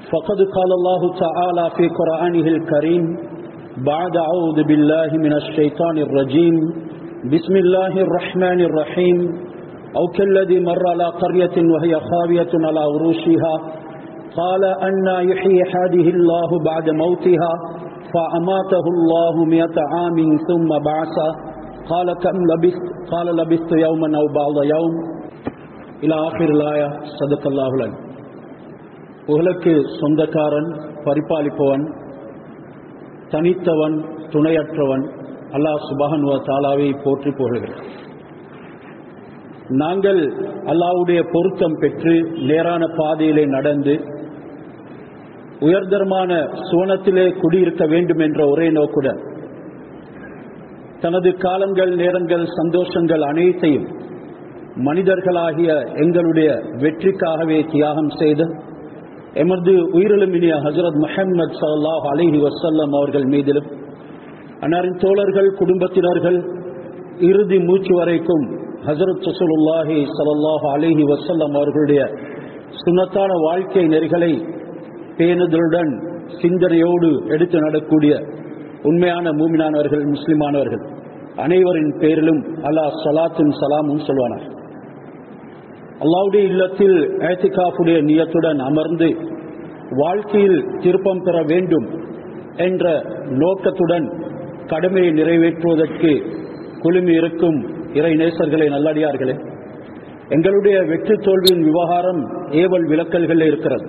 فقد قال الله تعالى في قرآنه الكريم بعد أعوذ بالله من الشيطان الرجيم بسم الله الرحمن الرحيم أو كالذي مر على قرية وهي خاوية على عروشها قال أنا يحيي هذه الله بعد موتها فأماته الله مئة عام ثم بعث قال كم لبثت قال لبثت يوما أو بعض يوم إلى آخر الآية صدق الله العليم புகழுக்கு சொந்தக்காரன் பரிபாலிப்பவன் தனித்தவன் துணையற்றவன் அல்லாஹ் சுபஹன் தாலாவை போற்றி புகழ்கிறார் நாங்கள் அல்லாவுடைய பொருத்தம் பெற்று நேரான பாதையிலே நடந்து உயர்தரமான சுவனத்திலே குடியிருக்க வேண்டும் என்ற ஒரே நோக்குடன் தனது காலங்கள் நேரங்கள் சந்தோஷங்கள் அனைத்தையும் மனிதர்களாகிய எங்களுடைய வெற்றிக்காகவே தியாகம் செய்து எமது உயிரிழமினிய ஹசரத் முஹம்மது சல்லாஹ் அலிஹி வசல்லம் அவர்கள் மீதிலும் அன்னாரின் தோழர்கள் குடும்பத்தினர்கள் இறுதி மூச்சு வரைக்கும் ஹசரத் சசுல்லாஹி சல்லாஹ் அலிஹி வசல்லம் அவர்களுடைய சுனத்தான வாழ்க்கை நெறிகளை பேணுதலுடன் சிந்தனையோடு எடுத்து நடக்கூடிய உண்மையான மூமினானவர்கள் முஸ்லிமானவர்கள் அனைவரின் பேரிலும் அல்லாஹ் சலாத்தும் சலாமும் சொல்வானார் அல்லாவுடைய இல்லத்தில் ஏத்திகாஃபுடைய நியத்துடன் அமர்ந்து வாழ்க்கையில் திருப்பம் பெற வேண்டும் என்ற நோக்கத்துடன் கடமையை நிறைவேற்றுவதற்கு குழுமி இருக்கும் இறை நேசர்களை நல்லடியார்களே எங்களுடைய வெற்றி தோல்வியின் விவகாரம் ஏவல் விளக்கல்கள் இருக்கிறது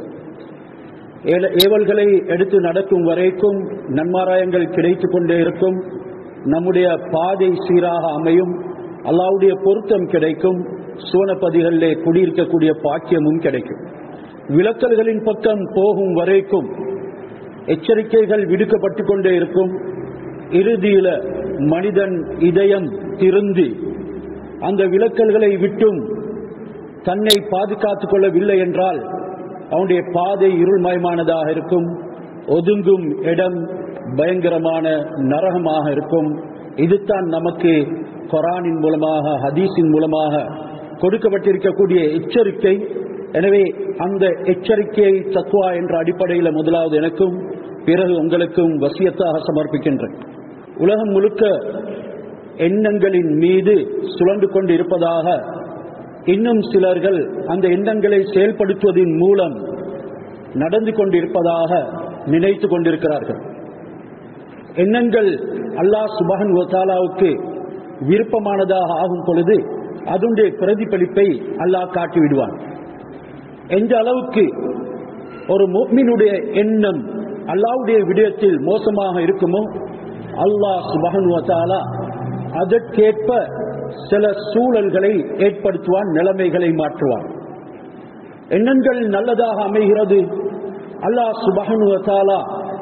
ஏவல்களை எடுத்து நடக்கும் வரைக்கும் நன்மாராயங்கள் கிடைத்துக் கொண்டே இருக்கும் நம்முடைய பாதை சீராக அமையும் அல்லாவுடைய பொருத்தம் கிடைக்கும் சோனப்பதிகளிலே குடியிருக்கக்கூடிய பாக்கியமும் கிடைக்கும் விளக்கல்களின் பக்கம் போகும் வரைக்கும் எச்சரிக்கைகள் விடுக்கப்பட்டு கொண்டே இருக்கும் இறுதியில மனிதன் இதயம் திருந்தி அந்த விளக்கல்களை விட்டும் தன்னை பாதுகாத்துக் கொள்ளவில்லை என்றால் அவனுடைய பாதை இருள்மயமானதாக இருக்கும் ஒதுங்கும் இடம் பயங்கரமான நரகமாக இருக்கும் இதுதான் நமக்கு கொரானின் மூலமாக ஹதீஸின் மூலமாக கொடுக்கப்பட்டிருக்கக்கூடிய எச்சரிக்கை எனவே அந்த எச்சரிக்கையை தத்துவா என்ற அடிப்படையில் முதலாவது எனக்கும் பிறகு உங்களுக்கும் வசியத்தாக சமர்ப்பிக்கின்றேன் உலகம் முழுக்க எண்ணங்களின் மீது சுழண்டு கொண்டு இருப்பதாக இன்னும் சிலர்கள் அந்த எண்ணங்களை செயல்படுத்துவதன் மூலம் நடந்து கொண்டிருப்பதாக நினைத்து கொண்டிருக்கிறார்கள் எண்ணங்கள் அல்லாஹ் சுபகன் ஒத்தாலாவுக்கு விருப்பமானதாக ஆகும் பொழுது அதனுடைய பிரதிபலிப்பை அல்லாஹ் காட்டிவிடுவான் எந்த அளவுக்கு ஒரு முக்மினுடைய எண்ணம் அல்லாவுடைய விடயத்தில் மோசமாக இருக்குமோ அல்லாஹ் சுபகன் ஒத்தாலா அதற்கேற்ப சில சூழல்களை ஏற்படுத்துவான் நிலைமைகளை மாற்றுவான் எண்ணங்கள் நல்லதாக அமைகிறது அல்லாஹ் சுபகனுவத்தாலா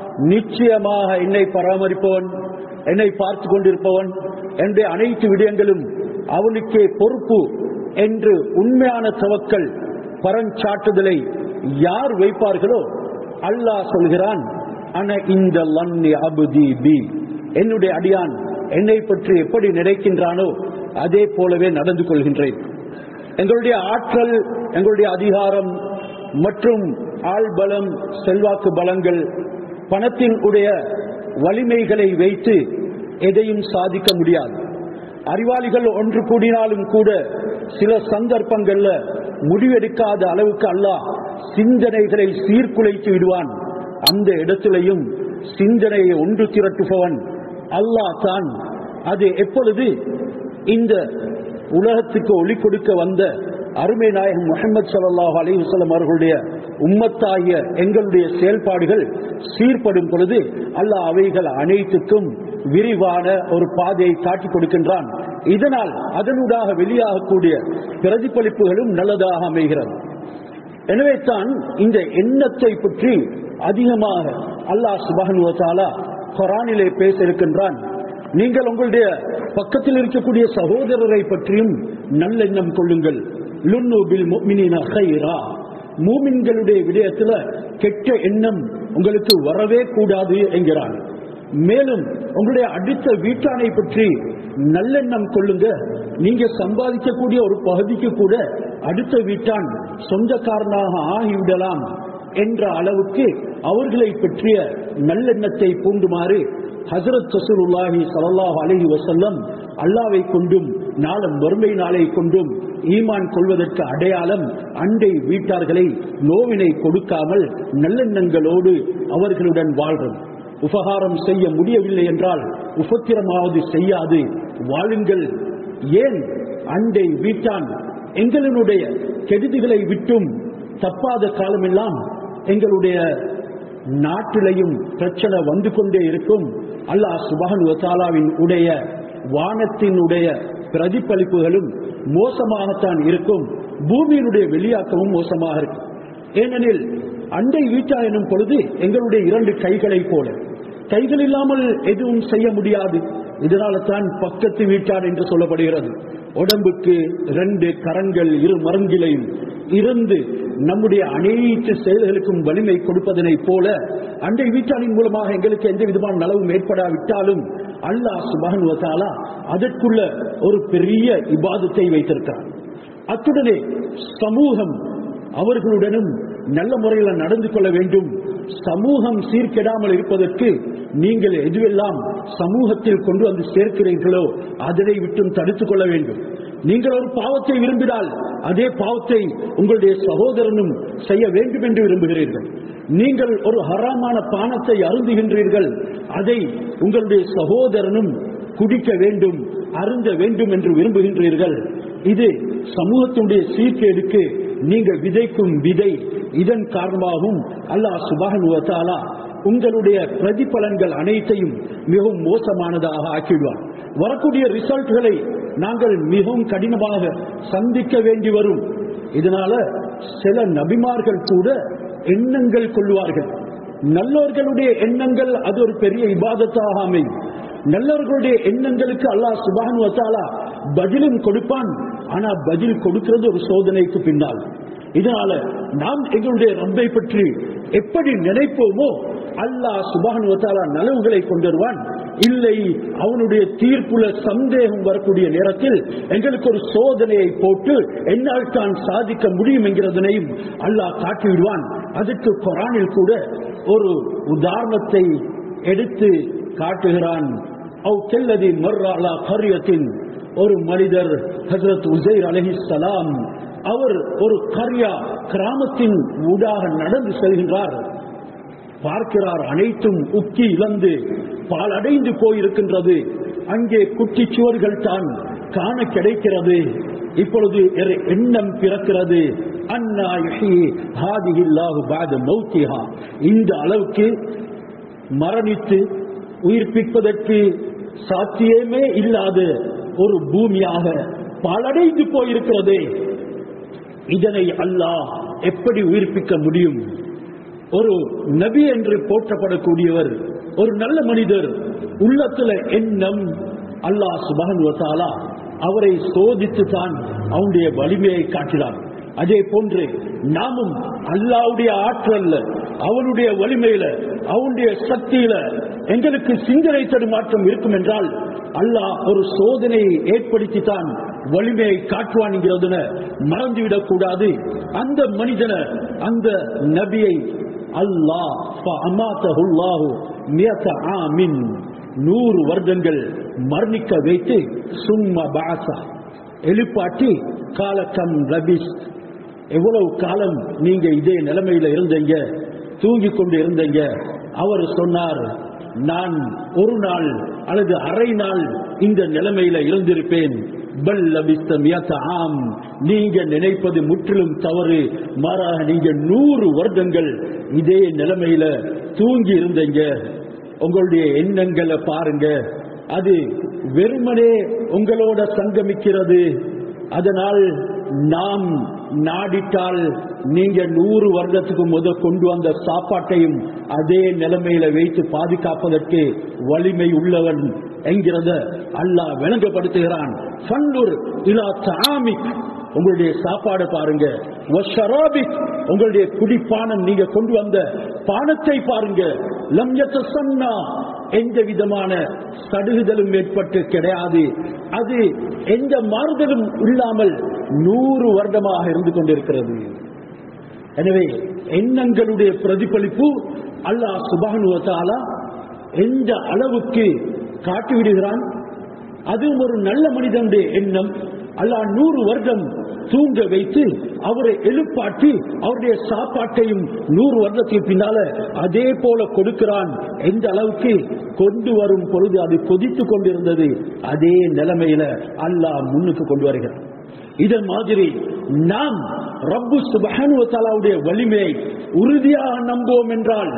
நிச்சயமாக என்னை பராமரிப்பவன் என்னை பார்த்து கொண்டிருப்பவன் என்னுடைய அனைத்து விடயங்களும் அவனுக்கே பொறுப்பு என்று உண்மையான தவக்கல் பரஞ்சாட்டுதலை யார் வைப்பார்களோ அல்லாஹ் சொல்கிறான் அன இந்த லன்னி அபுதி பி என்னுடைய அடியான் என்னை பற்றி எப்படி நினைக்கின்றானோ அதே போலவே நடந்து கொள்கின்றேன் எங்களுடைய ஆற்றல் எங்களுடைய அதிகாரம் மற்றும் ஆள்பலம் செல்வாக்கு பலங்கள் பணத்தின் உடைய வலிமைகளை வைத்து எதையும் சாதிக்க முடியாது அறிவாளிகள் ஒன்று கூடினாலும் கூட சில சந்தர்ப்பங்கள்ல முடிவெடுக்காத அளவுக்கு அல்லாஹ் சிந்தனைகளை சீர்குலைத்து விடுவான் அந்த இடத்திலையும் சிந்தனையை ஒன்று திரட்டுபவன் அல்லாஹ் தான் அது எப்பொழுது இந்த உலகத்துக்கு ஒளி கொடுக்க வந்த அருமை நாயகம் முகமது சல்லாஹ் அலிவசல்லம் அவர்களுடைய உம்மத்தாகிய எங்களுடைய செயல்பாடுகள் சீர்படும் பொழுது அல்லாஹ் அவைகள் அனைத்துக்கும் விரிவான ஒரு பாதையை காட்டிக் கொடுக்கின்றான் இதனால் அதனூடாக வெளியாகக்கூடிய பிரதிபலிப்புகளும் நல்லதாக அமைகிறது எனவே தான் இந்த எண்ணத்தை பற்றி அதிகமாக அல்லாஹ் சுபகனுவத்தாலா கொரானிலே பேச இருக்கின்றான் நீங்கள் உங்களுடைய பக்கத்தில் இருக்கக்கூடிய சகோதரரை பற்றியும் நல்லெண்ணம் கொள்ளுங்கள் லுன்னு பில் முஃமினீன கைரா மூமின்களுடைய விடயத்துல கெட்ட எண்ணம் உங்களுக்கு வரவே கூடாது என்கிறான் மேலும் உங்களுடைய அடுத்த வீட்டானை பற்றி நல்லெண்ணம் கொள்ளுங்க நீங்க சம்பாதிக்கக்கூடிய ஒரு பகுதிக்கு கூட அடுத்த வீட்டான் சொந்தக்காரனாக ஆகிவிடலாம் என்ற அளவுக்கு அவர்களை பற்றிய நல்லெண்ணத்தை பூண்டுமாறு ஹசரத் ரசூலுல்லாஹி ஸல்லல்லாஹு அலைஹி வஸல்லம் அல்லாவை கொண்டும் நாளும் வறுமை நாளை கொண்டும் ஈமான் கொள்வதற்கு அடையாளம் அண்டை வீட்டார்களை நோவினை கொடுக்காமல் நல்லெண்ணங்களோடு அவர்களுடன் வாழ்றது உபகாரம் செய்ய முடியவில்லை என்றால் உபத்திரமாவது செய்யாது வாழுங்கள் ஏன் அண்டை வீட்டான் எங்களினுடைய கெடுதிகளை விட்டும் தப்பாத காலமெல்லாம் எங்களுடைய நாட்டிலையும் பிரச்சனை வந்து கொண்டே இருக்கும் அல்லாஹ் சுபஹன் வசாலாவின் உடைய வானத்தினுடைய பிரதிபலிப்புகளும் மோசமாகத்தான் இருக்கும் பூமியினுடைய வெளியாக்கமும் மோசமாக இருக்கும் ஏனெனில் அண்டை வீட்டா எனும் பொழுது எங்களுடைய இரண்டு கைகளை போல கைகள் இல்லாமல் எதுவும் செய்ய முடியாது இதனால தான் பக்கத்து வீட்டார் என்று சொல்லப்படுகிறது உடம்புக்கு ரெண்டு கரங்கள் இரு மருங்கிலையும் இருந்து நம்முடைய அனைத்து செயல்களுக்கும் வலிமை கொடுப்பதனை போல அண்டை வீட்டாளின் மூலமாக எங்களுக்கு எந்த விதமான நலவும் ஏற்படாவிட்டாலும் அல்லாஹ் சுபஹன் வசாலா அதற்குள்ள ஒரு பெரிய இபாதத்தை வைத்திருக்கிறார் அத்துடனே சமூகம் அவர்களுடனும் நல்ல முறையில் நடந்து கொள்ள வேண்டும் சமூகம் சீர்கெடாமல் இருப்பதற்கு நீங்கள் எதுவெல்லாம் சமூகத்தில் கொண்டு வந்து சேர்க்கிறீர்களோ அதனை விட்டும் தடுத்துக் கொள்ள வேண்டும் நீங்கள் ஒரு பாவத்தை விரும்பினால் அதே பாவத்தை உங்களுடைய சகோதரனும் செய்ய வேண்டும் என்று விரும்புகிறீர்கள் நீங்கள் ஒரு ஹராமான பானத்தை அருந்துகின்றீர்கள் அதை உங்களுடைய சகோதரனும் குடிக்க வேண்டும் அருந்த வேண்டும் என்று விரும்புகின்றீர்கள் இது சமூகத்தினுடைய சீர்கேடுக்கு நீங்கள் விதைக்கும் விதை இதன் காரணமாகவும் அல்லாஹ் சுபானுவத்தாலா உங்களுடைய பிரதிபலன்கள் அனைத்தையும் மிகவும் மோசமானதாக ஆக்கிவிடுவார் வரக்கூடிய ரிசல்ட்களை நாங்கள் மிகவும் கடினமாக சந்திக்க வேண்டி வரும் இதனால சில நபிமார்கள் கூட எண்ணங்கள் கொள்வார்கள் நல்லோர்களுடைய எண்ணங்கள் அது ஒரு பெரிய இபாதத்தாக அமையும் நல்லவர்களுடைய எண்ணங்களுக்கு அல்லாஹ் சுபானு வத்தாலா பதிலும் கொடுப்பான் ஆனா பதில் கொடுக்கிறது ஒரு சோதனைக்கு பின்னால் இதனால நாம் எங்களுடைய ரப்பை பற்றி எப்படி நினைப்போமோ அல்லாஹ் சுபானு வத்தாலா நலவுகளை கொண்டுருவான் இல்லை அவனுடைய தீர்ப்புல சந்தேகம் வரக்கூடிய நேரத்தில் எங்களுக்கு ஒரு சோதனையை போட்டு என்னால் தான் சாதிக்க முடியும் என்கிறதனையும் அல்லாஹ் காட்டிவிடுவான் அதற்கு குரானில் கூட ஒரு உதாரணத்தை எடுத்து காட்டுகிறான் அவ் செல்லதி மர்ராலா கரியத்தின் ஒரு மனிதர் ஹசரத் உசைர் அலஹிசலாம் அவர் ஒரு கரியா கிராமத்தின் ஊடாக நடந்து செல்கின்றார் பார்க்கிறார் அனைத்தும் உக்கி இழந்து பாலடைந்து போயிருக்கின்றது அங்கே குட்டி சுவர்கள் தான் காண கிடைக்கிறது இப்பொழுது ஒரு எண்ணம் பிறக்கிறது அண்ணா யுஹி ஹாதிஹில்லாஹு பாத மௌத்திஹா இந்த அளவுக்கு மரணித்து உயிர்ப்பிப்பதற்கு சாத்தியமே இல்லாத ஒரு பூமியாக பாலடைந்து போயிருக்கிறதே இதனை அல்லாஹ் எப்படி உயிர்ப்பிக்க முடியும் ஒரு நபி என்று போற்றப்படக்கூடியவர் ஒரு நல்ல மனிதர் உள்ளத்துல எண்ணம் அல்லாஹ் சுபகன் வசாலா அவரை சோதித்து தான் அவனுடைய வலிமையை காட்டினார் அதே போன்று நாமும் அல்லாவுடைய ஆற்றல்ல அவனுடைய வலிமையில அவனுடைய சக்தியில எங்களுக்கு சிந்தனை தடுமாற்றம் இருக்கும் என்றால் அல்லாஹ் ஒரு சோதனையை ஏற்படுத்தி தான் வலிமையை காட்டுவான்ங்கிறதுன மறந்துவிடக் கூடாது அந்த மனிதனை அந்த நபியை அல்லாஹ் அமாத்தஹுல்லாஹு மியத ஆமின் நூறு வருடங்கள் மரணிக்க வைத்து சும்மா பாசா எழுப்பாட்டி காலக்கம் ரபிஸ் எவ்வளவு காலம் நீங்க இதே நிலைமையில இருந்தீங்க தூங்கி கொண்டு இருந்தீங்க அவர் சொன்னார் நான் ஒரு நாள் அல்லது அரை நாள் இந்த நிலைமையில இருந்திருப்பேன் பல் லபிஸ்த மியத்த ஆம் நீங்க நினைப்பது முற்றிலும் தவறு மாறாக நீங்க நூறு வருடங்கள் இதே நிலைமையில தூங்கி இருந்தீங்க உங்களுடைய எண்ணங்களை பாருங்க அது வெறுமனே உங்களோட சங்கமிக்கிறது அதனால் நாம் நாடிட்டால் நீங்க நூறு வருடத்துக்கு முத கொண்டு வந்த சாப்பாட்டையும் அதே நிலைமையில வைத்து பாதுகாப்பதற்கு வலிமை உள்ளவன் என்கிறத அல்லாஹ் விளங்கப்படுத்துகிறான் ஃபன்னுர் இலா தாமிக் உங்களுடைய சாப்பாடு பாருங்க வஷராபிக் உங்களுடைய குடிப்பானம் நீங்க கொண்டு வந்த பானத்தை பாருங்க லம் யத்தசன்னா எந்த விதமான சடுகுதலும் ஏற்பட்டு கிடையாது அது எந்த மாறுதலும் இல்லாமல் நூறு வருடமாக இருந்து கொண்டிருக்கிறது எனவே எண்ணங்களுடைய பிரதிபலிப்பு அல்லாஹ் சுபானுவத்தாலா எந்த அளவுக்கு காட்டிவிடுகிறான் அதுவும் ஒரு நல்ல மனிதனுடைய எண்ணம் அல்லாஹ் நூறு வருடம் தூங்க வைத்து அவரை எழுப்பாட்டி அவருடைய சாப்பாட்டையும் நூறு வருடத்துக்கு பின்னால அதே போல கொடுக்கிறான் எந்த அளவுக்கு கொண்டு வரும் பொழுது அது கொதித்துக் கொண்டிருந்தது அதே நிலைமையில அல்லாஹ் முன்னுக்கு கொண்டு வருகிறான் இதன் மாதிரி நாம் ரப்பு சுபஹானுவத்தாலாவுடைய வலிமையை உறுதியாக நம்புவோம் என்றால்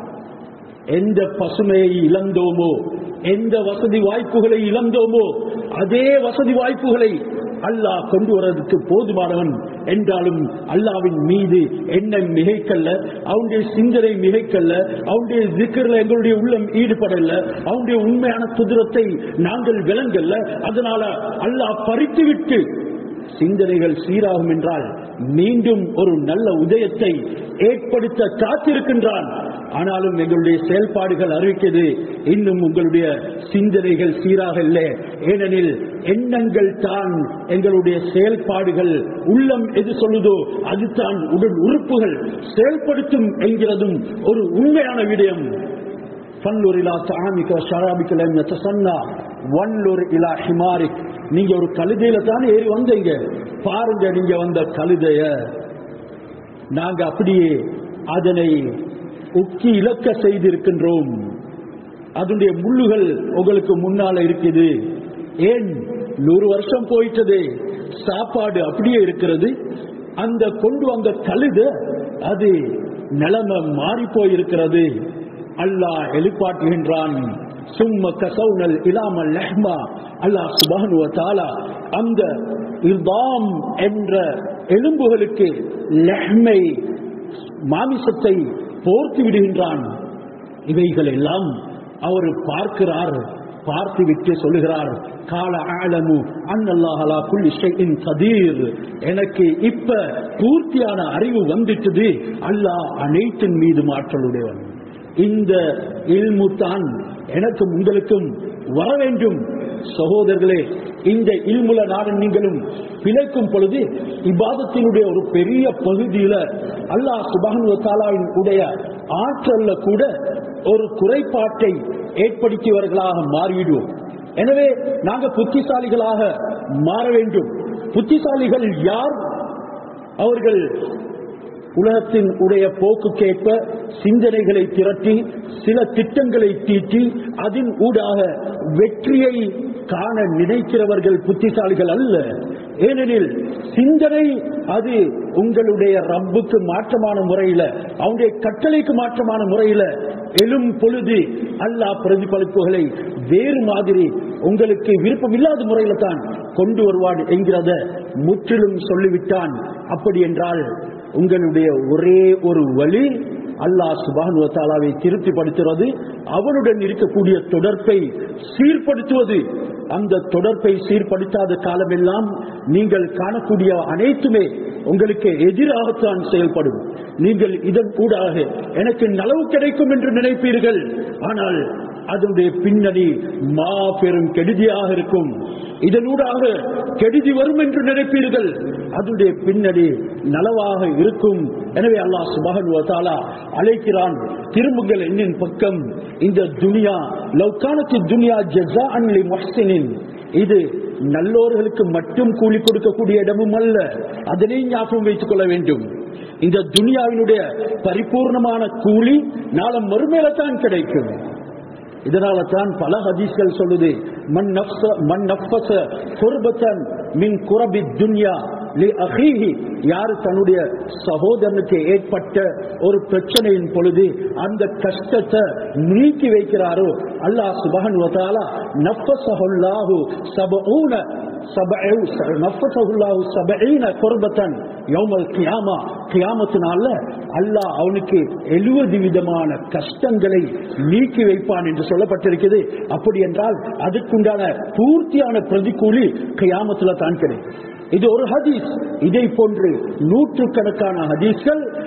எந்த பசுமையை இழந்தோமோ எந்த வசதி வாய்ப்புகளை இழந்தோமோ அதே வசதி வாய்ப்புகளை அல்லாஹ் கொண்டு வரதுக்கு போதுமானவன் என்றாலும் அல்லாவின் மீது எண்ணம் மிகைக்கல்ல அவனுடைய சிந்தனை மிகைக்கல்ல அவனுடைய ஜிக்கர்ல எங்களுடைய உள்ளம் ஈடுபடல அவனுடைய உண்மையான குதிரத்தை நாங்கள் விளங்கல்ல அதனால அல்லாஹ் பறித்துவிட்டு சிந்தனைகள் சீராகும் என்றால் மீண்டும் ஒரு நல்ல உதயத்தை ஏற்படுத்த காத்திருக்கின்றான் ஆனாலும் எங்களுடைய செயல்பாடுகள் அறிவிக்கிறது இன்னும் உங்களுடைய சிந்தனைகள் சீராக இல்லை ஏனெனில் எண்ணங்கள் தான் எங்களுடைய செயல்பாடுகள் உள்ளம் எது சொல்லுதோ அதுதான் உடல் உறுப்புகள் செயல்படுத்தும் என்கிறதும் ஒரு உண்மையான விடயம் ஃபன்லுர் இலா தாமிக்க ஷராபிக்க லம் யத்தசன்னா வன்லுர் இலா ஹிமாரிக் நீங்க ஒரு கழுதையில தானே ஏறி வந்தீங்க பாருங்க நீங்க வந்த கழுதைய நாங்க அப்படியே அதனை உக்கி இழக்க செய்திருக்கின்றோம் அதனுடைய முள்ளுகள் உங்களுக்கு முன்னால இருக்குது ஏன் நூறு வருஷம் போயிட்டது சாப்பாடு அப்படியே இருக்கிறது அந்த கொண்டு வந்த கழுத அது நிலைமை மாறி போயிருக்கிறது அல்லாஹ் எழுப்பாட்டுகின்றான் சும்ம கசவுனல் இலாமல் லஹ்மா அல்லாஹ் சுபஹனு தாலா அந்த இர்தாம் என்ற எலும்புகளுக்கு லஹ்மை மாமிசத்தை போர்த்து விடுகின்றான் இவைகள் எல்லாம் அவர் பார்க்கிறார் பார்த்து விட்டு சொல்லுகிறார் கால ஆலமு அன்னல்லாஹலா குல்லி ஷைஇன் கதீர் எனக்கு இப்ப பூர்த்தியான அறிவு வந்துட்டது அல்லாஹ் அனைத்தின் மீது ஆற்றலுடையவன் இந்த இல்மு தான் எனக்கும் உங்களுக்கும் வர வேண்டும் சகோதரர்களே இந்த இல்முல நாடன் நீங்களும் பிழைக்கும் பொழுது இபாதத்தினுடைய ஒரு பெரிய பகுதியில அல்லாஹ் சுபஹானு தாலாவின் உடைய ஆற்றல்ல கூட ஒரு குறைபாட்டை ஏற்படுத்தியவர்களாக மாறிவிடுவோம் எனவே நாங்க புத்திசாலிகளாக மாற வேண்டும் புத்திசாலிகள் யார் அவர்கள் உலகத்தின் உடைய போக்குக்கேற்ப சிந்தனைகளை திரட்டி சில திட்டங்களை தீட்டி அதன் ஊடாக வெற்றியை காண நினைக்கிறவர்கள் புத்திசாலிகள் அல்ல ஏனெனில் சிந்தனை அது உங்களுடைய ரப்புக்கு மாற்றமான முறையில அவனுடைய கட்டளைக்கு மாற்றமான முறையில எழும் பொழுது அல்லாஹ் பிரதிபலிப்புகளை வேறு மாதிரி உங்களுக்கு விருப்பம் இல்லாத முறையில தான் கொண்டு வருவான் என்கிறத முற்றிலும் சொல்லிவிட்டான் அப்படி என்றால் உங்களுடைய ஒரே ஒரு வழி அல்லாஹ் சுபானு தாலாவை திருப்திப்படுத்துவது அவனுடன் இருக்கக்கூடிய தொடர்பை சீர்படுத்துவது அந்த தொடர்பை சீர்படுத்தாத காலமெல்லாம் நீங்கள் காணக்கூடிய அனைத்துமே உங்களுக்கு எதிராகத்தான் செயல்படும் நீங்கள் இதன் கூடாக எனக்கு நலவு கிடைக்கும் என்று நினைப்பீர்கள் ஆனால் அதனுடைய பின்னணி மாபெரும் கெடுதியாக இருக்கும் இதனூடாக கெடுதி வரும் என்று நினைப்பீர்கள் அதனுடைய பின்னணி நலவாக இருக்கும் எனவே அல்லாஹ் சுபஹன் வதாலா அழைக்கிறான் திரும்புங்கள் என்னின் பக்கம் இந்த துனியா லவ்கானத்து துனியா ஜஸா அன்லி முஹ்சினின் இது நல்லோர்களுக்கு மட்டும் கூலி கொடுக்கக்கூடிய இடமும் அல்ல அதனை ஞாபகம் வைத்துக் கொள்ள வேண்டும் இந்த துனியாவினுடைய பரிபூர்ணமான கூலி நாளை மறுமையில தான் கிடைக்கும் இதனால தான் பல ஹதீஸ்கள் சொல்லுது மன் நஃப்ஸ மன் நஃபஸ குர்பத்தன் மின் குரபி துன்யா லி அஹீஹி யார் தன்னுடைய சகோதரனுக்கு ஏற்பட்ட ஒரு பிரச்சனையின் பொழுது அந்த கஷ்டத்தை நீக்கி வைக்கிறாரோ அல்லாஹ் சுபஹன் வதாலா நஃபஸஹுல்லாஹு சபஊன சபஉ நஃபஸஹுல்லாஹு சபஈன குர்பத்தன் யௌமல் கியாமா கியாமத்தினால அல்லாஹ் அவனுக்கு எழுபது விதமான கஷ்டங்களை நீக்கி வைப்பான் என்று சொல்லப்பட்டிருக்கிறது அப்படி என்றால் அதுக்குண்டான பூர்த்தியான பிரதிகூலி கியாமத்துல தான் கிடைக்கும் இது ஒரு ஹதீஸ் இதை போன்று நூற்றுக்கணக்கான ஹதீஸ்கள்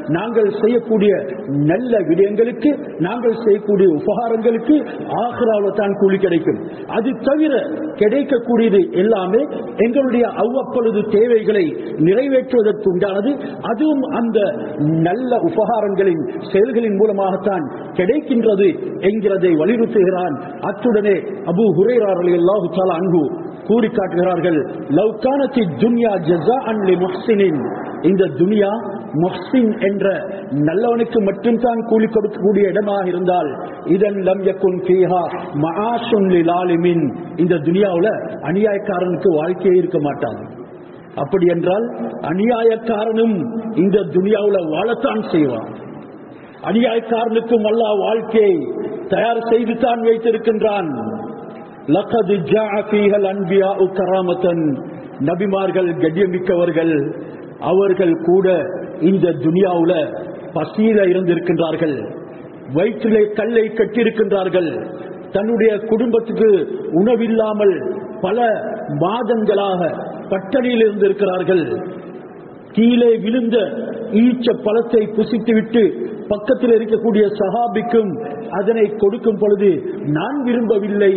நாங்கள் செய்யக்கூடிய நல்ல விடயங்களுக்கு நாங்கள் செய்யக்கூடிய உபகாரங்களுக்கு ஆக்ராவில் தான் கூலி கிடைக்கும் அது தவிர கிடைக்கக்கூடியது எல்லாமே எங்களுடைய அவ்வப்பொழுது தேவைகளை நிறைவேற்றுவதற்கு உண்டானது அதுவும் அந்த நல்ல உபகாரங்களின் செயல்களின் மூலமாகத்தான் கிடைக்கின்றது என்கிறதை வலியுறுத்துகிறான் அத்துடனே அபு ஹுரேரார் அல்லாஹு தாலா அன்பு கூறி காட்டுகிறார்கள் லவ்கானத்தி துன்யா ஜஸா அன்லி முஹ்சினின் இந்த துனியா முஹ்சின் என்ற நல்லவனுக்கு மட்டும்தான் கூலி கொடுக்கக்கூடிய இடமாக இருந்தால் இதன் லம் யக்குன் ஃபீஹா மஆஷுன் லிலாலிமின் இந்த துனியாவுல அநியாயக்காரனுக்கு வாழ்க்கையே இருக்க மாட்டான் அப்படி என்றால் அநியாயக்காரனும் இந்த துனியாவுல வாழத்தான் செய்வான் அநியாயக்காரனுக்கும் அல்லாஹ் வாழ்க்கையை தயார் செய்து தான் வைத்திருக்கின்றான் லகது ஜாஅ ஃபீஹல் அன்பியாஉ கராமத்தன் நபிமார்கள் கண்ணியமிக்கவர்கள் அவர்கள் கூட இந்த துனியாவுல பசியில இருந்திருக்கின்றார்கள் வயிற்றிலே கல்லை கட்டியிருக்கின்றார்கள் தன்னுடைய குடும்பத்துக்கு உணவில்லாமல் பல மாதங்களாக பட்டணியில் இருந்திருக்கிறார்கள் கீழே விழுந்த ஈச்ச பழத்தை புசித்துவிட்டு பக்கத்தில் இருக்கக்கூடிய சஹாபிக்கும் அதனை கொடுக்கும் பொழுது நான் விரும்பவில்லை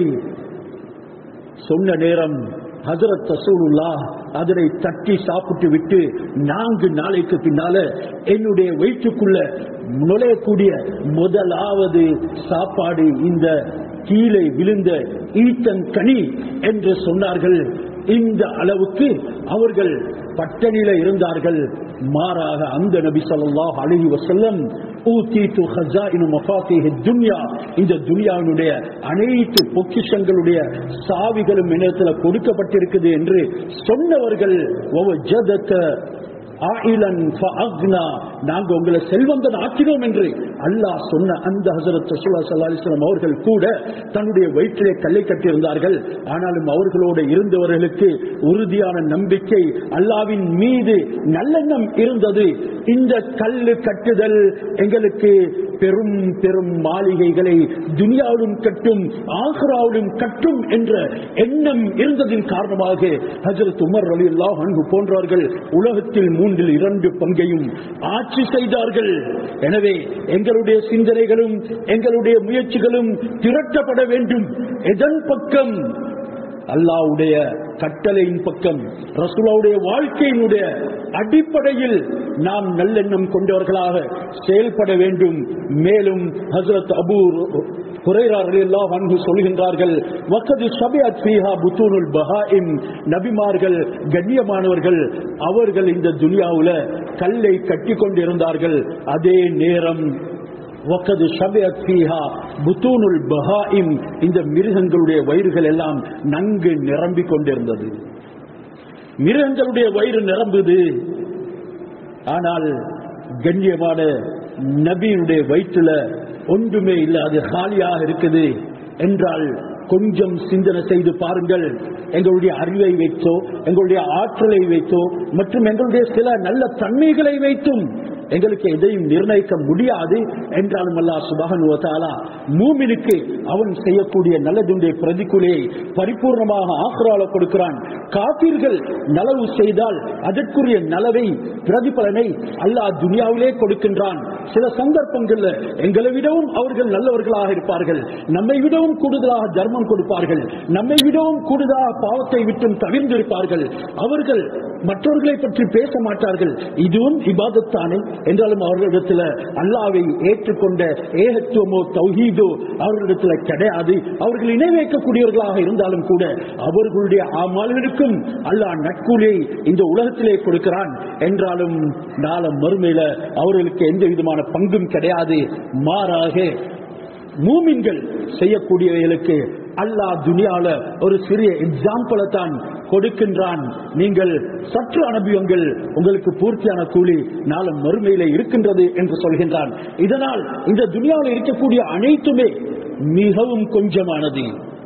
சொன்ன நேரம் ஹசரத் ரசூலுல்லா அதனை தட்டி சாப்பிட்டு விட்டு நான்கு நாளைக்கு பின்னால என்னுடைய வயிற்றுக்குள்ள நுழையக்கூடிய முதலாவது சாப்பாடு இந்த கீழே விழுந்த ஈத்தன் கனி என்று சொன்னார்கள் இந்த அளவுக்கு அவர்கள் பட்டணியில இருந்தார்கள் மாறாக அந்த நபி ஸல்லல்லாஹு அலைஹி வஸல்லம் ஊதீது ஹஸாயினு மஃபாத்திஹி துன்யா இந்த துன்யாவினுடைய அனைத்து பொக்கிஷங்களுடைய சாவிகளும் என்னிடத்தில் கொடுக்கப்பட்டிருக்குது என்று சொன்னவர்கள் வவஜதக ஆயிலன் ஃபஅக்னா நாங்க உங்களை செல்வந்தன் ஆக்கினோம் என்று அல்லாஹ் சொன்ன அந்த ஹசரத் ரசூலுல்லாஹி ஸல்லல்லாஹு அலைஹி வஸல்லம் அவர்கள் கூட தன்னுடைய வயிற்றிலே கல்லை கட்டியிருந்தார்கள் ஆனாலும் அவர்களோடு இருந்தவர்களுக்கு உறுதியான நம்பிக்கை அல்லாவின் மீது நல்லெண்ணம் இருந்தது இந்த கல்லு கட்டுதல் எங்களுக்கு பெரும் பெரும் மாளிகைகளை துனியாவிலும் கட்டும் ஆக்ராவிலும் கட்டும் என்ற எண்ணம் இருந்ததின் காரணமாக ஹஜரத் உமர் அலி அல்லாஹ் அன்பு போன்றவர்கள் உலகத்தில் மூன்றில் இரண்டு பங்கையும் ஆட்சி செய்தார்கள் எனவே எங்களுடைய சிந்தனைகளும் எங்களுடைய முயற்சிகளும் திரட்டப்பட வேண்டும் எதன் பக்கம் அல்லாவுடைய கட்டளையின் பக்கம் ரசூலாவுடைய வாழ்க்கையினுடைய அடிப்படையில் நாம் நல்லெண்ணம் கொண்டவர்களாக செயல்பட வேண்டும் மேலும் ஹசரத் அபூ குறைரார்கள் அன்பு சொல்கின்றார்கள் வக்கது சபையத் ஃபீஹா புத்தூனுல் பஹாயிம் நபிமார்கள் கண்ணியமானவர்கள் அவர்கள் இந்த துனியாவுல கல்லை கட்டி கொண்டிருந்தார்கள் அதே நேரம் வக்கது ஷபியத் ஃபீஹா புத்தூனுல் பஹாயிம் இந்த மிருகங்களுடைய வயிறுகள் எல்லாம் நன்கு நிரம்பிக் கொண்டிருந்தது மிருகங்களுடைய வயிறு நிரம்புது ஆனால் கண்ணியமான நபியினுடைய வயிற்றுல ஒன்றுமே இல்லை அது காலியாக இருக்குது என்றால் கொஞ்சம் சிந்தனை செய்து பாருங்கள் எங்களுடைய அறிவை வைத்தோ எங்களுடைய ஆற்றலை வைத்தோ மற்றும் எங்களுடைய சில நல்ல தன்மைகளை வைத்தும் எங்களுக்கு எதையும் நிர்ணயிக்க முடியாது என்றாலும் அல்லா சுபகனுவத்தாலா மூமினுக்கு அவன் செய்யக்கூடிய நல்லதுடைய பிரதிகூலையை பரிபூர்ணமாக ஆக்ரால கொடுக்கிறான் காப்பீர்கள் நலவு செய்தால் அதற்குரிய நலவை பிரதிபலனை அல்லாஹ் துனியாவிலே கொடுக்கின்றான் சில சந்தர்ப்பங்கள்ல எங்களை விடவும் அவர்கள் நல்லவர்களாக இருப்பார்கள் நம்மை விடவும் கூடுதலாக தர்மம் கொடுப்பார்கள் நம்மை விடவும் கூடுதலாக பாவத்தை விட்டும் தவிர்ந்திருப்பார்கள் அவர்கள் மற்றவர்களை பற்றி பேச மாட்டார்கள் இதுவும் இபாதத்தானே என்றாலும் அவர்களிடத்துல அல்லாவை ஏற்றுக்கொண்ட ஏகத்துவமோ தௌஹீதோ அவர்களிடத்துல கிடையாது அவர்கள் இணை வைக்கக்கூடியவர்களாக இருந்தாலும் கூட அவர்களுடைய ஆமால்களுக்கும் அல்லாஹ் நட்கூலியை இந்த உலகத்திலே கொடுக்கிறான் என்றாலும் நாளம் மறுமையில அவர்களுக்கு எந்த விதமான பங்கும் கிடையாது மாறாக மூமின்கள் செய்யக்கூடியவைகளுக்கு அல்லாஹ் துனியால ஒரு சிறிய எக்ஸாம்பிளை தான் கொடுக்கின்றான் நீங்கள் சற்று அனுபவங்கள் உங்களுக்கு பூர்த்தியான கூலி நாளும் மறுமையில இருக்கின்றது என்று சொல்கின்றான் இதனால் இந்த துனியாவில் இருக்கக்கூடிய அனைத்துமே மிகவும் கொஞ்சமானது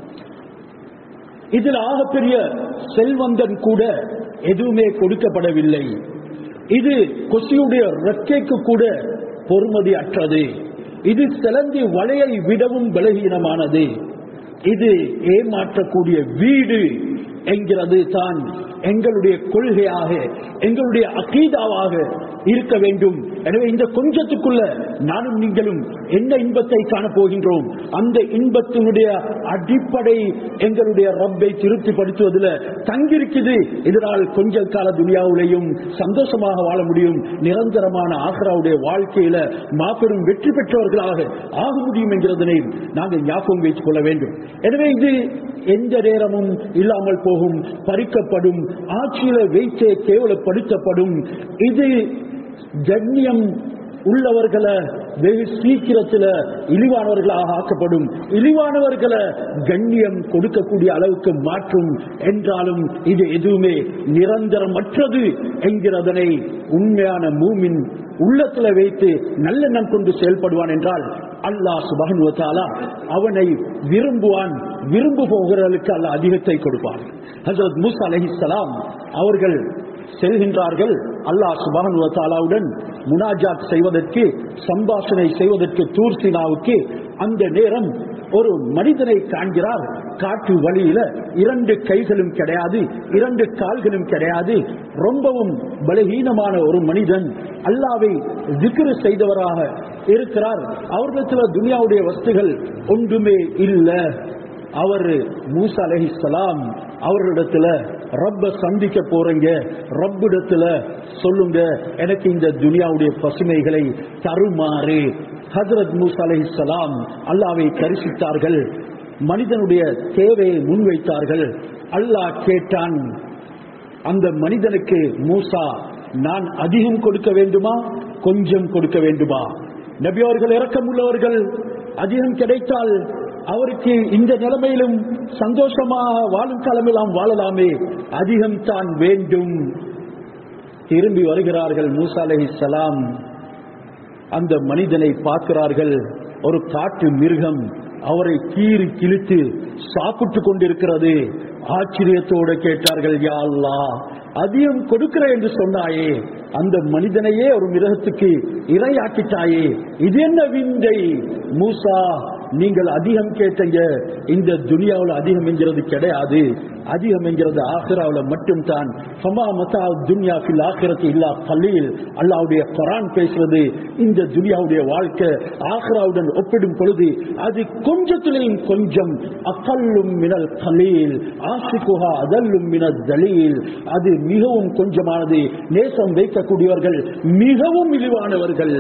இதில் ஆகப்பெரிய செல்வந்தன் கூட எதுவுமே கொடுக்கப்படவில்லை இது கொசியுடைய ரெக்கைக்கு கூட பொறுமதி அற்றது இது சிலந்தி வலையை விடவும் பலகீனமானது இது ஏமாற்றக்கூடிய வீடு என்கிறது தான் எங்களுடைய கொள்கையாக எங்களுடைய அகீதாவாக இருக்க வேண்டும் எனவே இந்த கொஞ்சத்துக்குள்ள நானும் நீங்களும் என்ன இன்பத்தை காணப் போகின்றோம் அந்த இன்பத்தினுடைய அடிப்படை எங்களுடைய ரப்பை திருப்திப்படுத்துவதில் தங்கியிருக்குது இதனால் கொஞ்ச கால துனியாவிலையும் சந்தோஷமாக வாழ முடியும் நிரந்தரமான ஆக்ராவுடைய வாழ்க்கையில மாபெரும் வெற்றி பெற்றவர்களாக ஆக முடியும் என்கிறதனை நாங்கள் ஞாபகம் வைத்துக் கொள்ள வேண்டும் எனவே இது எந்த நேரமும் இல்லாமல் போகும் பறிக்கப்படும் ஆட்சியில வைத்தே கேவலப்படுத்தப்படும் இது கண்ணியம் உள்ளவர்களை வெகு சீக்கிரத்துல இழிவானவர்களாக ஆக்கப்படும் இழிவானவர்களை கண்ணியம் கொடுக்கக்கூடிய அளவுக்கு மாற்றும் என்றாலும் இது எதுவுமே நிரந்தரமற்றது என்கிறதனை உண்மையான மூமின் உள்ளத்துல வைத்து நல்லெண்ணம் கொண்டு செயல்படுவான் என்றால் அல்லாஹ் சுபகனுவத்தாலா அவனை விரும்புவான் விரும்புபவர்களுக்கு அல்ல அதிகத்தை கொடுப்பான் ஹசரத் மூசா அலஹிசலாம் அவர்கள் செல்கின்றார்கள் அல்லாஹ் சுபான் தாலாவுடன் முனாஜாத் செய்வதற்கு சம்பாஷணை செய்வதற்கு தூர்சினாவுக்கு அந்த நேரம் ஒரு மனிதனை காண்கிறார் காட்டு வழியில இரண்டு கைகளும் கிடையாது இரண்டு கால்களும் கிடையாது ரொம்பவும் பலகீனமான ஒரு மனிதன் அல்லாவை திக்ரு செய்தவராக இருக்கிறார் அவர்களிடத்தில் துனியாவுடைய வஸ்துகள் ஒன்றுமே இல்லை அவர் மூசா அலஹிஸ்லாம் அவர்களிடத்துல ரப்ப சந்திக்க போறீங்க ரப்பிடத்துல சொல்லுங்க எனக்கு இந்த துனியாவுடைய பசுமைகளை தருமாறு ஹசரத் மூசா அலஹிஸ்லாம் அல்லாவை தரிசித்தார்கள் மனிதனுடைய தேவையை முன்வைத்தார்கள் அல்லாஹ் கேட்டான் அந்த மனிதனுக்கு மூசா நான் அதிகம் கொடுக்க வேண்டுமா கொஞ்சம் கொடுக்க வேண்டுமா நபியவர்கள் இறக்கம் உள்ளவர்கள் அதிகம் கிடைத்தால் அவருக்கு இந்த நிலைமையிலும் சந்தோஷமாக வாழும் காலமெல்லாம் வாழலாமே அதிகம் தான் வேண்டும் திரும்பி வருகிறார்கள் மூசா அலஹி சலாம் அந்த மனிதனை பார்க்கிறார்கள் ஒரு காட்டு மிருகம் அவரை கீறி கிழித்து சாப்பிட்டு கொண்டிருக்கிறது ஆச்சரியத்தோடு கேட்டார்கள் யா அல்லாஹ் அதிகம் கொடுக்கிற என்று சொன்னாயே அந்த மனிதனையே ஒரு மிருகத்துக்கு இரையாக்கிட்டாயே இது என்ன விந்தை மூசா நீங்கள் அதிகம் கேட்டீங்க இந்த துனியாவில் அதிகம் என்கிறது கிடையாது அதிகம் என்கிறது ஆஹிராவில் மட்டும் தான் ஃபமா மதா துன்யா ஃபில் ஆஹிரத்து இல்லா கலீல் அல்லாவுடைய குரான் பேசுறது இந்த துனியாவுடைய வாழ்க்கை ஆஹிராவுடன் ஒப்பிடும் பொழுது அது கொஞ்சத்திலேயும் கொஞ்சம் அகல்லும் மினல் கலீல் ஆசிகுஹா அதல்லும் மினல் தலீல் அது மிகவும் கொஞ்சமானது நேசம் வைக்கக்கூடியவர்கள் மிகவும் இழிவானவர்கள்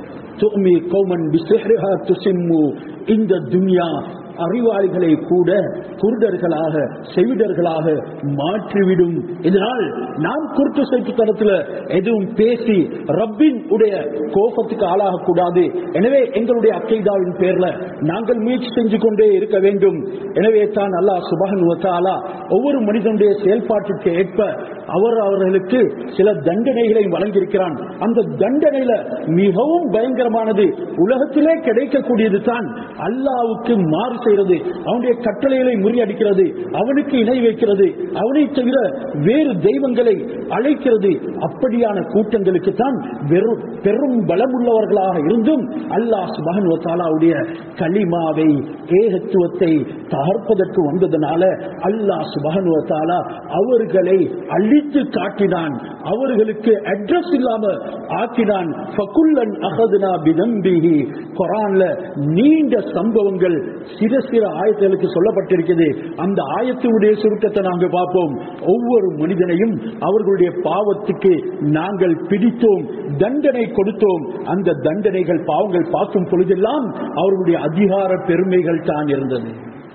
துமி கௌமன் பிசிஹ்ரிஹா துசிம்மு இந்த துன்யா அறிவாளிகளை கூட குருடர்களாக செவிடர்களாக மாற்றிவிடும் இதனால் நாம் குருட்டு சைத்து தரத்தில் எதுவும் பேசி ரப்பின் உடைய கோபத்துக்கு ஆளாக கூடாது எனவே எங்களுடைய அக்கைதாவின் பேர்ல நாங்கள் முயற்சி செஞ்சு கொண்டே இருக்க வேண்டும் எனவே தான் அல்லாஹ் சுபகன் வத்தாலா ஒவ்வொரு மனிதனுடைய செயல்பாட்டிற்கு ஏற்ப அவர் அவர்களுக்கு சில தண்டனைகளை வழங்கியிருக்கிறான் அந்த தண்டனையில மிகவும் பயங்கரமானது உலகத்திலே கிடைக்கக்கூடியது தான் அல்லாவுக்கு மாறு செய்யறது அவனுடைய கட்டளைகளை முறியடிக்கிறது அவனுக்கு இணை வைக்கிறது அவனை தவிர வேறு தெய்வங்களை அழைக்கிறது அப்படியான கூட்டங்களுக்கு தான் வெறும் பெரும் பலமுள்ளவர்களாக இருந்தும் அல்லாஹ் சுபஹன் வத்தாலாவுடைய களிமாவை ஏகத்துவத்தை தகர்ப்பதற்கு வந்ததனால அல்லாஹ் சுபஹன் வத்தாலா அவர்களை அழித்து காட்டினான் அவர்களுக்கு அட்ரஸ் இல்லாம ஆக்கினான் ஃபகுல்லன் அகதுனா பிதம்பிஹி குரான்ல நீண்ட சம்பவங்கள் சில சில ஆயத்துகளுக்கு சொல்லப்பட்டிருக்கிறது அந்த ஆயத்தினுடைய சுருக்கத்தை நாங்கள் பார்ப்போம் ஒவ்வொரு மனிதனையும் அவர்களுடைய பாவத்துக்கு நாங்கள் பிடித்தோம் தண்டனை கொடுத்தோம் அந்த தண்டனைகள் பாவங்கள் பார்க்கும் பொழுதெல்லாம் அவர்களுடைய அதிகார பெருமைகள் தான் இருந்தது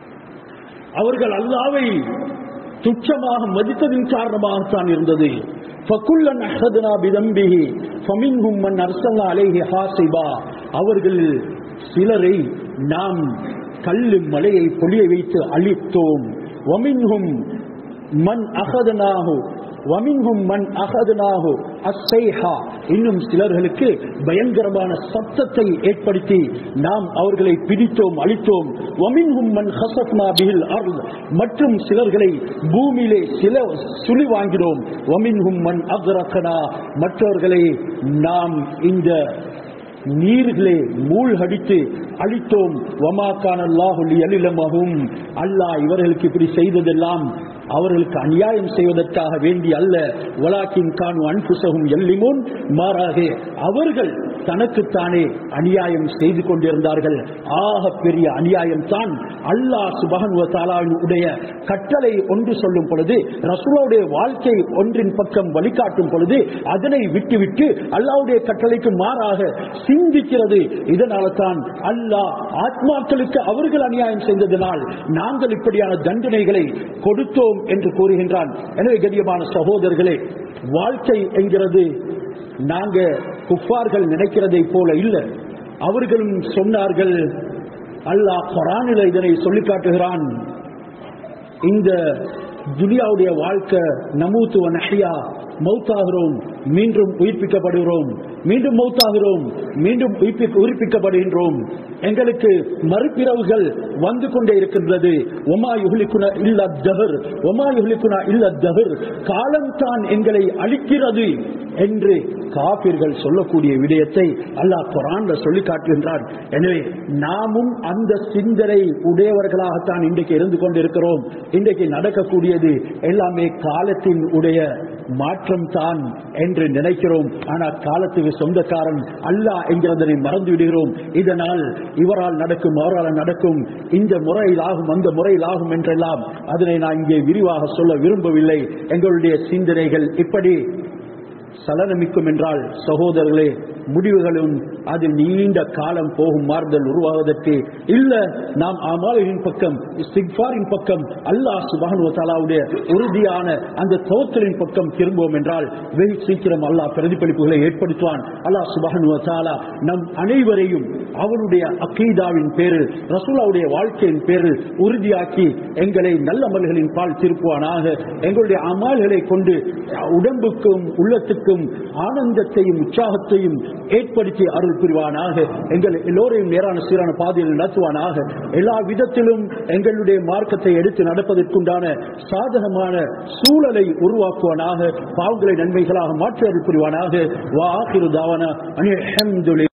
அவர்கள் அல்லாவை துச்சமாக மதித்ததின் காரணமாகத்தான் இருந்தது فَكُلًّا أَخَذْنَا بِذَنبِهِ فَمِنْهُمْ مَنْ أَرْسَلْنَا عَلَيْهِ حَاصِبًا அவர்கள் சிலரை நாம் கல்லு மலையை பொழிய வைத்து அழித்தோம் وَمِنْهُمْ மன் அகதனாகு வமின்ஹும் மன் அகதனாகு அஸ்ஸைஹா இன்னும் சிலர்களுக்கு பயங்கரமான சத்தத்தை ஏற்படுத்தி நாம் அவர்களை பிடித்தோம் அழித்தோம் வமின்ஹும் மன் ஹசப்னா பிஹில் அர்த் மற்றும் சிலர்களை பூமியிலே சில சுழி வாங்கினோம் வமின்ஹும் மன் அக்ரகனா மற்றவர்களை நாம் இந்த நீர்களே மூழ்கடித்து அழித்தோம் வமாக்கான அல்லாஹுல்லி அலிலமகும் அல்லாஹ் இவர்களுக்கு இப்படி செய்ததெல்லாம் அவர்களுக்கு அநியாயம் செய்வதற்காக வேண்டி அல்ல வலாக்கின் கானு அன்புசகும் எல்லிமுன் மாறாக அவர்கள் தனக்குத்தானே அநியாயம் செய்து கொண்டிருந்தார்கள் ஆக பெரிய அநியாயம் தான் அல்லாஹ் சுபஹன் உடைய கட்டளை ஒன்று சொல்லும் பொழுது ரசூலுடைய வாழ்க்கை ஒன்றின் பக்கம் வழிகாட்டும் பொழுது அதனை விட்டுவிட்டு அல்லாஹ்வுடைய கட்டளைக்கு மாறாக சிந்திக்கிறது இதனால தான் அல்லாஹ் ஆத்மாக்களுக்கு அவர்கள் அநியாயம் செய்ததனால் நாங்கள் இப்படியான தண்டனைகளை கொடுத்தோம் என்று கூறுகின்றான் எனவே கண்ணியமான சகோதரர்களே வாழ்க்கை என்கிறது நாங்க குஃபார்கள் நினைக்கிறதை போல இல்லை அவர்களும் சொன்னார்கள் அல்லாஹ் குரானில இதனை சொல்லி காட்டுகிறான் இந்த துனியாவுடைய வாழ்க்கை நமூத்துவ நஹியா மௌத்தாகிறோம் மீண்டும் உயிர்ப்பிக்கப்படுகிறோம் மீண்டும் மௌத்தாகிறோம் மீண்டும் உயிர்ப்பி- உயிர்ப்பிக்கப்படுகின்றோம் எங்களுக்கு மறுபிறவுகள் வந்து கொண்டே இருக்கின்றது ஒமா யுஹ்லிக்குனா இல்ல தஹர் ஒமா யுஹ்லிக்குனா இல்ல தஹர் காலம்தான் எங்களை அழிக்கிறது என்று காபிர்கள் சொல்லக்கூடிய விடயத்தை அல்லாஹ் குரான்ல சொல்லி காட்டுகின்றான் எனவே நாமும் அந்த சிந்தனை உடையவர்களாகத்தான் இன்றைக்கு இருந்து கொண்டிருக்கிறோம் இன்றைக்கு நடக்கக்கூடியது எல்லாமே காலத்தின் உடைய மாற்றம் தான் என்று நினைக்கிறோம் ஆனால் காலத்துக்கு சொந்தக்காரன் அல்லாஹ் என்கிறதனை மறந்து விடுகிறோம் இதனால் இவரால் நடக்கும் அவரால் நடக்கும் இந்த முறையில் ஆகும் அந்த முறையில் ஆகும் என்றெல்லாம் அதனை நான் இங்கே விரிவாக சொல்ல விரும்பவில்லை எங்களுடைய சிந்தனைகள் இப்படி சலனமிக்கும் என்றால் சகோதரர்களே முடிவுகளும் அது நீண்ட காலம் போகும் மாறுதல் உருவாவதற்கு இல்ல நாம் அமாலின் பக்கம் இஸ்திக்ஃபாரின் பக்கம் அல்லாஹ் சுபஹானு தாலாவுடைய உறுதியான அந்த தோத்தலின் பக்கம் திரும்புவோம் என்றால் வெகு சீக்கிரம் அல்லாஹ் பிரதிபலிப்புகளை ஏற்படுத்துவான் அல்லாஹ் சுபஹானு தாலா நம் அனைவரையும் அவனுடைய அக்கீதாவின் பேரில் ரசூலாவுடைய வாழ்க்கையின் பேரில் உறுதியாக்கி எங்களை நல்லமல்களின் பால் திருப்புவானாக எங்களுடைய அமால்களை கொண்டு உடம்புக்கும் உள்ளத்துக்கும் ஆனந்தத்தையும் உற்சாகத்தையும் ஏற்படுத்தி அருள் புரிவானாக எங்கள் எல்லோரையும் நேரான சீரான பாதையில் நடத்துவானாக எல்லா விதத்திலும் எங்களுடைய மார்க்கத்தை எடுத்து நடப்பதற்குண்டான சாதகமான சூழலை உருவாக்குவானாக பாவங்களை நன்மைகளாக மாற்றி அருள் புரிவானாக வா ஆகிரு தாவனா அனில்